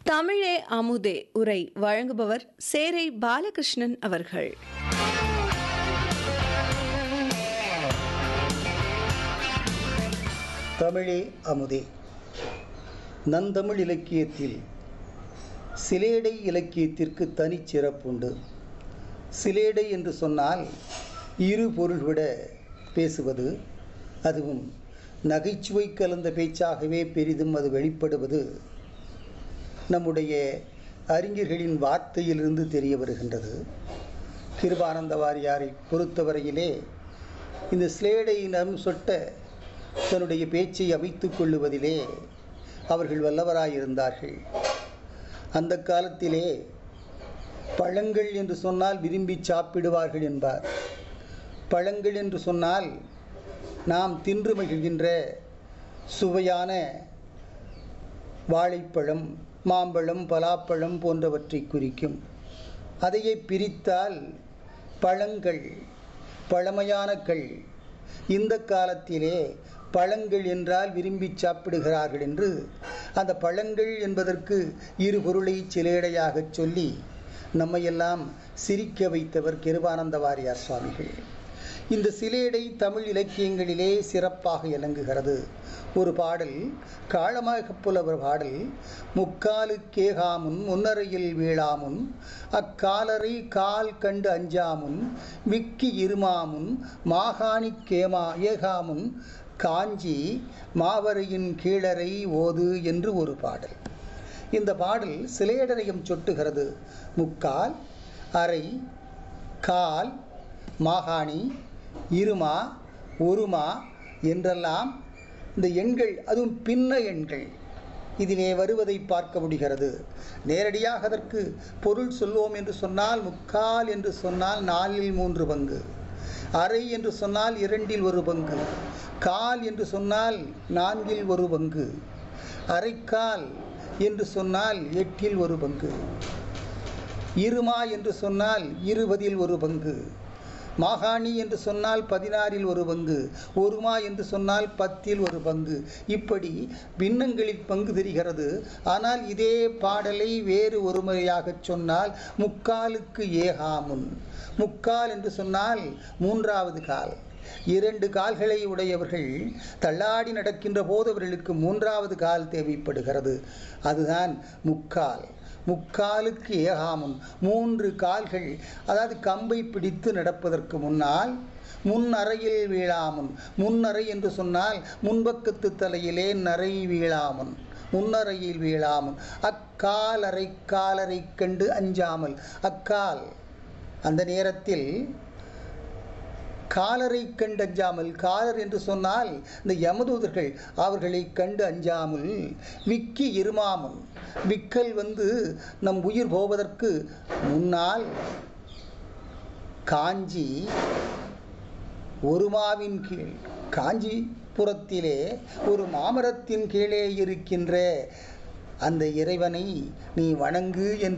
தமிழே அமுதே உரை வழங்குபவர் சேரை பாலகிருஷ்ணன் அவர்கள் தமிழே அமுதே நந்தமிழ் இலக்கியத்தில் சிலேடை இலக்கியத்திற்கு தனிச் சிறப்புண்டு சிலேடை என்று சொன்னால் இரு பொருள் விட பேசுவது அதுவும் நகைச்சுவை கலந்த பேச்சாகவே பெரிதும் அது வெளிப்படுவது நம்முடைய அறிஞர்களின் வார்த்தையிலிருந்து தெரிய வருகின்றது கிருபானந்த வாரியாரை பொறுத்தவரையிலே இந்த ஸ்லேடை நம் சொட்ட தன்னுடைய பேச்சை அமைத்துக் கொள்ளுவதிலே அவர்கள் வல்லவராயிருந்தார்கள் அந்த காலத்திலே பழங்கள் என்று சொன்னால் விரும்பி சாப்பிடுவார்கள் என்பார் பழங்கள் என்று சொன்னால் நாம் தின்று மகிழ்கின்ற சுவையான வாழைப்பழம் மாம்பழம் பலாப்பழம் போன்றவற்றை குறிக்கும் அதையே பிரித்தால் பழங்கள் பழமையான கள் இந்த காலத்திலே பழங்கள் என்றால் விரும்பி சாப்பிடுகிறார்கள் என்று அந்த பழங்கள் என்பதற்கு இரு பொருளை சிலேடையாகச் சொல்லி நம்மையெல்லாம் சிரிக்க வைத்தவர் கிருபானந்த வாரியார் சுவாமிகள் இந்த சிலேடை தமிழ் இலக்கியங்களிலே சிறப்பாக இலங்குகிறது ஒரு பாடல் காளமாக புலவர் பாடல் முக்காலு கேகாமுன் முன்னரையில் வீழாமுன் அக்காலரை கால் கண்டு அஞ்சாமுன் விக்கி இருமாமுன் மாகாணி கேமா ஏகாமுன் காஞ்சி மாவரையின் கீழரை ஓது என்று ஒரு பாடல் இந்த பாடல் சிலேடரையும் சொட்டுகிறது முக்கால் அரை கால் மாகாணி இருமா ஒருமா என்றெல்லாம் இந்த எண்கள் அதுவும் பின்ன எண்கள் இதிலே வருவதை பார்க்க முடிகிறது நேரடியாக அதற்கு பொருள் சொல்வோம் என்று சொன்னால் முக்கால் என்று சொன்னால் நாலில் மூன்று பங்கு அரை என்று சொன்னால் இரண்டில் ஒரு பங்கு கால் என்று சொன்னால் நான்கில் ஒரு பங்கு அரைக்கால் என்று சொன்னால் எட்டில் ஒரு பங்கு இருமா என்று சொன்னால் இருபதில் ஒரு பங்கு மாகாணி என்று சொன்னால் பதினாறில் ஒரு பங்கு ஒருமா என்று சொன்னால் பத்தில் ஒரு பங்கு இப்படி பின்னங்களில் பங்கு தெரிகிறது ஆனால் இதே பாடலை வேறு ஒரு முறையாகச் சொன்னால் முக்காலுக்கு ஏகாமுன் முக்கால் என்று சொன்னால் மூன்றாவது கால் இரண்டு கால்களை உடையவர்கள் தள்ளாடி நடக்கின்ற போது அவர்களுக்கு மூன்றாவது கால் தேவைப்படுகிறது அதுதான் முக்கால் முக்காலுக்கு ஏகாமுன் மூன்று கால்கள் அதாவது கம்பை பிடித்து நடப்பதற்கு முன்னால் முன் அறையில் வீழாமுன் முன்னறை என்று சொன்னால் முன்பக்கத்து தலையிலே நரை வீழாமுன் முன்னறையில் வீழாமுன் அக்கால் அரை காலரை கண்டு அஞ்சாமல் அக்கால் அந்த நேரத்தில் காலரை கண்டு அஞ்சாமல் காலர் என்று சொன்னால் இந்த யமதூதர்கள் அவர்களை கண்டு அஞ்சாமல் விக்கி இருமாமல் விக்கல் வந்து நம் உயிர் போவதற்கு முன்னால் காஞ்சி ஒருமாவின் கீழ் காஞ்சிபுரத்திலே ஒரு மாமரத்தின் கீழே இருக்கின்ற அந்த இறைவனை நீ வணங்கு என்று